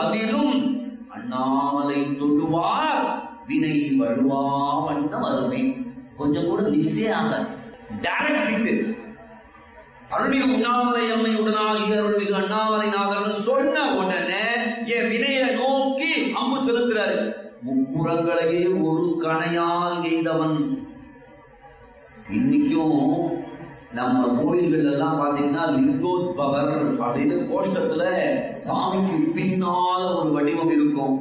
அதிலும் அண்ணாமலை தொழுவார் வினை வழுவா வண்ணம் அருமை கொஞ்சம் கூட மிஸ்ஸே ஆகாது டைரக்ட் ஹிட் அருள்மிகு உண்ணாமலை அம்மை உடனாகிய அருள்மிகு அண்ணாமலை நாதர்னு சொன்ன உடனே என் வினையை நோக்கி அம்பு செலுத்துறாரு முப்புறங்களையே ஒரு கணையால் எய்தவன் இன்னைக்கும் நம்ம கோயில்கள் எல்லாம் பாத்தீங்கன்னா லிங்கோத்பவர் அப்படின்னு கோஷ்டத்துல சாமிக்கு பின்னால ஒரு வடிவம் இருக்கும்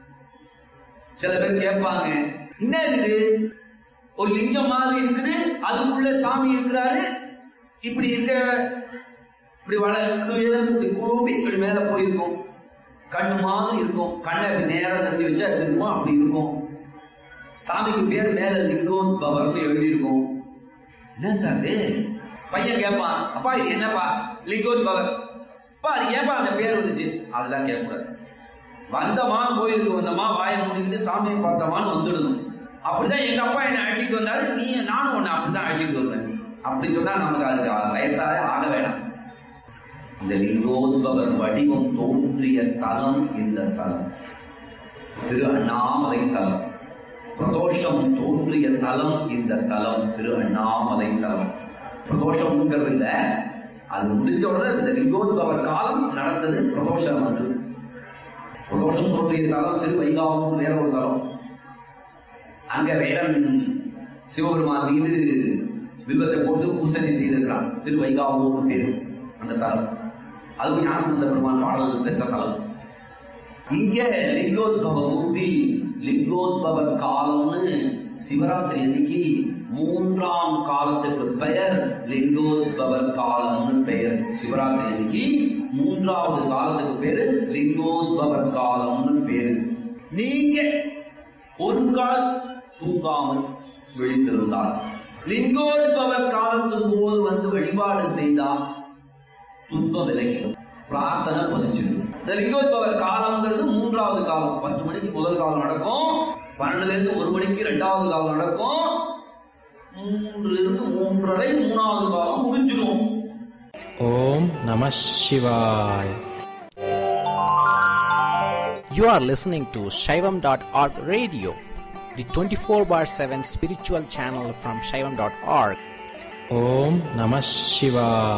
சில பேர் கேட்பாங்க என்ன இது ஒரு லிங்கம் மாதிரி இருக்குது அதுக்குள்ள சாமி இருக்கிறாரு இப்படி இருக்க இப்படி வழக்கு இப்படி கூம்பி இப்படி மேல போயிருக்கும் கண்ணு மாதிரி இருக்கும் கண்ணை இப்படி நேரா தட்டி வச்சா எப்படி இருக்குமோ அப்படி இருக்கும் சாமிக்கு பேர் மேல லிங்கோத்பவர்னு எழுதியிருக்கும் என்ன சார் இது பையன் கேட்பான் அப்பா இது என்னப்பா லிங்கோத்பவர் அப்பா அது ஏன்பா அந்த பேர் வந்துச்சு அதெல்லாம் கேட்கக்கூடாது வந்தமா கோயிலுக்கு வந்தமா வாயை மூடிக்கிட்டு சாமியை பார்த்தமான்னு வந்துடணும் அப்படிதான் எங்க அப்பா என்னை அழைச்சிட்டு வந்தாரு நீ நானும் உன்னை அப்படிதான் அழைச்சிட்டு வருவேன் அப்படி சொன்னா நமக்கு அதுக்கு வயசாக ஆக வேணாம் இந்த லிங்கோத்பவர் வடிவம் தோன்றிய தலம் இந்த தலம் திரு அண்ணாமலை தலம் பிரதோஷம் தோன்றிய தலம் இந்த தலம் திரு அண்ணாமலை தலம் பிரதோஷம்ங்கிறது இல்ல அது முடிஞ்ச உடனே இந்த லிங்கோத்பவர் காலம் நடந்தது பிரதோஷம் அன்று பிரதோஷம் தோன்றிய தலம் திரு வைகாவும் வேற ஒரு தலம் அங்க வேடன் சிவபெருமான் மீது வில்வத்தை போட்டு பூசணி செய்திருக்கிறான் திரு வைகாவும் பேரு அந்த தலம் அதுவும் ஞானசம்பந்த பெருமான் பாடல் பெற்ற தலம் இங்க லிங்கோத்பவ மூர்த்தி லிங்கோத்பவ காலம்னு சிவராத்திரி அன்னைக்கு மூன்றாம் காலத்துக்கு பெயர் லிங்கோத்பவர் காலம்னு பெயர் சிவராத்திரி அன்னைக்கு மூன்றாவது காலத்துக்கு பேரு லிங்கோத்பவர் காலம்னு பேரு நீங்க ஒரு கால் தூங்காமல் விழித்திருந்தால் லிங்கோத்பவர் காலத்துக்கு போது வந்து வழிபாடு செய்தால் துன்பம் விலகிடும் பிரார்த்தனை பதிச்சிடும் இந்த லிங்கோத்பவர் காலம்ங்கிறது மூன்றாவது காலம் பத்து மணிக்கு முதல் காலம் நடக்கும் பன்னெண்டுல இருந்து ஒரு மணிக்கு ரெண்டாவது காலம் நடக்கும் மூன்றுல இருந்து மூன்றரை மூணாவது காலம் முடிஞ்சிடும் ஓம் நம சிவாய் You are listening to Shaivam.org radio, the 24 bar 7 spiritual channel from Shaivam.org. Om Namah Shivaya.